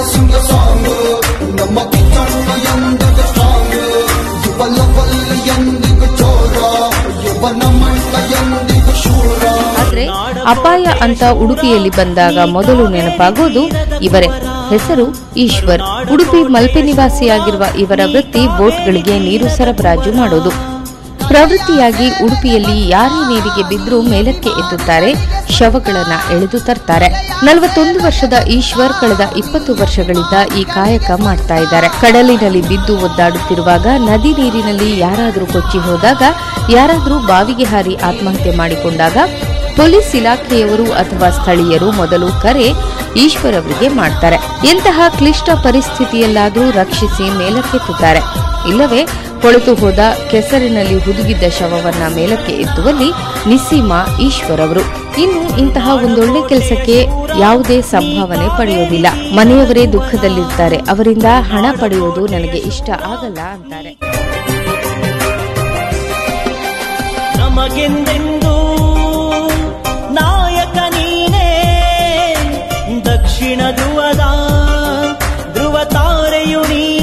ಸಿಂಗ song ನಮ್ಮ ಕಿಚ್ಚಣ್ಣ ಎಂದಿಗೂ strong ಯುವ ಲವಲ್ ಎಂದಿಗೂ ಚೋರ ಯುವ ನಮ್ಮಣ್ಣ ಎಂದಿಗೂ ಶೂರ ಆದ್ರೆ ಅಪಾಯ ಅಂತ ಉಡುಪಿಯಲ್ಲಿ ಬಂದಾಗ ಮೊದಲು ನೆನಪಾಗೋದು ಇವರೇ ಹೆಸರು ಈಶ್ವರ್ ಉಡುಪಿ ಮಲ್ಪೆ ನಿವಾಸಿಯಾಗಿರುವ ಇವರ ವೃತ್ತಿ ಬೋಟ್ಗಳಿಗೆ ನೀರು ಸರಬರಾಜು ಮಾಡೋದು ಪ್ರವೃತ್ತಿಯಾಗಿ ಉಡುಪಿಯಲ್ಲಿ ಯಾರೇ ನೀರಿಗೆ ಬಿದ್ದರೂ ಮೇಲಕ್ಕೆ ಎತ್ತುತ್ತಾರೆ ಶವಗಳನ್ನ ಎಳೆದು ತರ್ತಾರೆ ನಲವತ್ತೊಂದು ವರ್ಷದ ಈಶ್ವರ್ ಕಳೆದ ಇಪ್ಪತ್ತು ವರ್ಷಗಳಿಂದ ಈ ಕಾಯಕ ಮಾಡ್ತಾ ಇದ್ದಾರೆ ಕಡಲಿನಲ್ಲಿ ಬಿದ್ದು ಒದ್ದಾಡುತ್ತಿರುವಾಗ ನದಿ ನೀರಿನಲ್ಲಿ ಯಾರಾದರೂ ಕೊಚ್ಚಿ ಹೋದಾಗ ಯಾರಾದರೂ ಬಾವಿಗೆ ಹಾರಿ ಆತ್ಮಹತ್ಯೆ ಮಾಡಿಕೊಂಡಾಗ ಪೊಲೀಸ್ ಇಲಾಖೆಯವರು ಅಥವಾ ಸ್ಥಳೀಯರು ಮೊದಲು ಕರೆ ಈಶ್ವರ್ ಅವರಿಗೆ ಮಾಡ್ತಾರೆ ಎಂತಹ ಕ್ಲಿಷ್ಟ ಪರಿಸ್ಥಿತಿಯಲ್ಲಾದರೂ ರಕ್ಷಿಸಿ ಮೇಲಕ್ಕೆತ್ತುತ್ತಾರೆ ಇಲ್ಲವೇ ಕೊಳೆತು ಹೋದ ಕೆಸರಿನಲ್ಲಿ ಹುದುಗಿದ್ದ ಶವವನ್ನ ಮೇಲಕ್ಕೆ ಎತ್ತುವಲ್ಲಿ ನಿಸ್ಸೀಮ ಈಶ್ವರ್ ಅವರು ಇನ್ನು ಇಂತಹ ಒಂದೊಳ್ಳೆ ಕೆಲಸಕ್ಕೆ ಯಾವುದೇ ಸಂಭಾವನೆ ಪಡೆಯೋದಿಲ್ಲ ಮನೆಯವರೇ ದುಃಖದಲ್ಲಿರ್ತಾರೆ ಅವರಿಂದ ಹಣ ಪಡೆಯೋದು ನನಗೆ ಇಷ್ಟ ಆಗಲ್ಲ ಅಂತಾರೆ ನಮಗೆಂದೆಂದೂ ನಾಯಕ ನೀನೇ ದಕ್ಷಿಣ ಧ್ರುವದ ಧ್ರುವ ತಾರೆಯು ನೀ